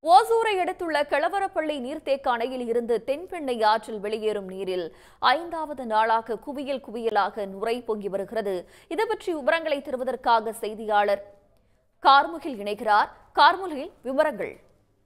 ஓசூரை அடுத்துள்ள கிளவரப்பள்ளி நீர்த்தேக்க அணையில் இருந்து தென்பெண்ணை ஆற்றில் வெளியேறும் நீரில் ஐந்தாவது நாளாக குவியல் குவியலாக நுரை பொங்கி வருகிறது இது பற்றி விவரங்களை தருவதற்காக செய்தியாளர் கார்முகில் இணைகிறார் கார்முகில் விவரங்கள்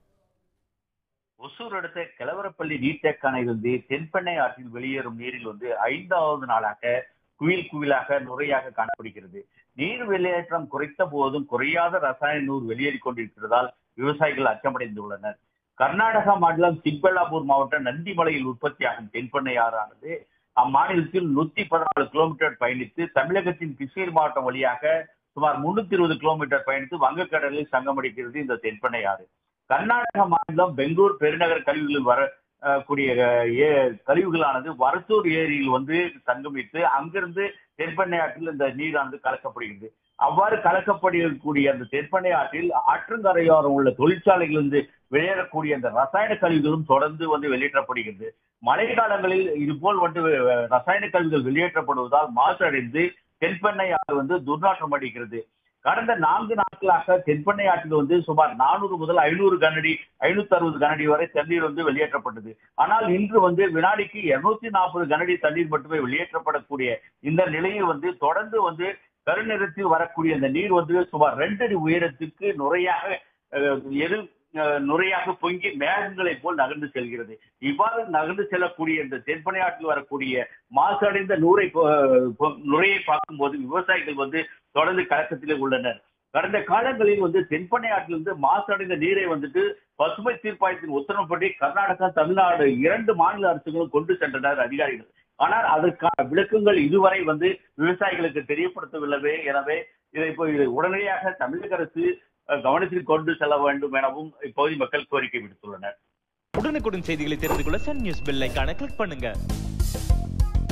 ஒசூர் அடுத்த கிளவரப்பள்ளி நீர்த்தேக்க அணையிலிருந்து தென்பெண்ணை ஆற்றில் வெளியேறும் நீரில் வந்து ஐந்தாவது நாளாக குயில் குவிலாக நுரையாக காணப்படுகிறது நீர் வெளியேற்றம் குறைத்த போதும் குறையாத ரசாயன நூறு வெளியேறிக் கொண்டிருக்கிறதால் விவசாயிகள் அச்சமடைந்துள்ளனர் கர்நாடகா மாநிலம் சிக்பல்லாபூர் மாவட்டம் நந்திமலையில் உற்பத்தியாகும் தென்பெண்ணை ஆறானது அம்மாநிலத்தில் நூத்தி பதினாலு கிலோமீட்டர் பயணித்து தமிழகத்தின் கிருஷ்ணகிரி மாவட்டம் வழியாக சுமார் முன்னூத்தி இருபது கிலோமீட்டர் பயணித்து வங்கக்கடலில் சங்கமடிக்கிறது இந்த தென்பெண்ணை ஆறு கர்நாடக மாநிலம் பெங்களூர் பெருநகர கழிவுகளில் வர அஹ், கூடிய அஹ், ஏ- கழிவுகளானது வரத்தூர் ஏரியில் வந்து சங்கமித்து அங்கிருந்து தென்பெண்ணை ஆற்றில் இந்த நீரானது கலக்கப்படுகிறது அவ்வாறு கலக்கப்படக்கூடிய அந்த தென்பெண்ணை ஆற்றில் ஆற்றங்கரையோரம் உள்ள தொழிற்சாலைகளிலிருந்து வெளியேறக்கூடிய அந்த ரசாயன கழிவுகளும் தொடர்ந்து வந்து வெளியேற்றப்படுகிறது மழை காலங்களில் இதுபோல் வந்து அஹ், ரசாயன கழிவுகள் வெளியேற்றப்படுவதால் மாசடைந்து தென்பெண்ணை ஆறு வந்து துர்நாற்றம் அடிக்கிறது கடந்த நான்கு நாட்களாக தென்பெண்ணை ஆற்றில் வந்து சுமார் நானூறு முதல் ஐநூறு கனடி ஐநூத்தி அறுபது கனடி வரை தண்ணீர் வந்து வெளியேற்றப்பட்டது ஆனால் இன்று வந்து வினாடிக்கு இருநூத்தி நாற்பது கனடி தண்ணீர் மட்டுமே வெளியேற்றப்படக்கூடிய இந்த நிலையில் வந்து தொடர்ந்து வந்து கருநிறத்தில் வரக்கூடிய அந்த நீர் வந்து சுமார் ரெண்டு அடி உயரத்துக்கு நுரையாக அஹ், எதிர் அஹ், நுரையாக பொங்கி மேகங்களைப் போல் நகர்ந்து செல்கிறது இவ்வாறு நகர்ந்து செல்லக்கூடிய இந்த தென்பனை ஆற்றில் வரக்கூடிய மாசடைந்த நூரை போ- போ- நுரையை பார்க்கும்போது விவசாயிகள் வந்து தொடர்ந்து கலக்கத்திலே உள்ளனர் கடந்த காலங்களில் வந்து தென்பெண்ணை ஆற்றிலிருந்து மாசடைந்த நீரை வந்துட்டு பசுமை தீர்ப்பாயத்தின் உத்தரவுப்படி கர்நாடகா தமிழ்நாடு இரண்டு மாநில அரசுகளும் கொண்டு சென்றனர் அதிகாரிகள் ஆனால் அதற்கான விளக்கங்கள் இதுவரை வந்து விவசாயிகளுக்கு தெரியப்படுத்தவில்லை எனவே இதை இப்போ இது உடனடியாக தமிழக அரசு அஹ், கவனத்தில் கொண்டு செல்ல வேண்டும் எனவும் இப்பகுதி மக்கள் கோரிக்கை விடுத்துள்ளனர் உடனுக்குடன் செய்திகளை தெரிந்து கொள்ள சன் நியூஸ் பெல் ஐகானை கிளிக் பண்ணுங்க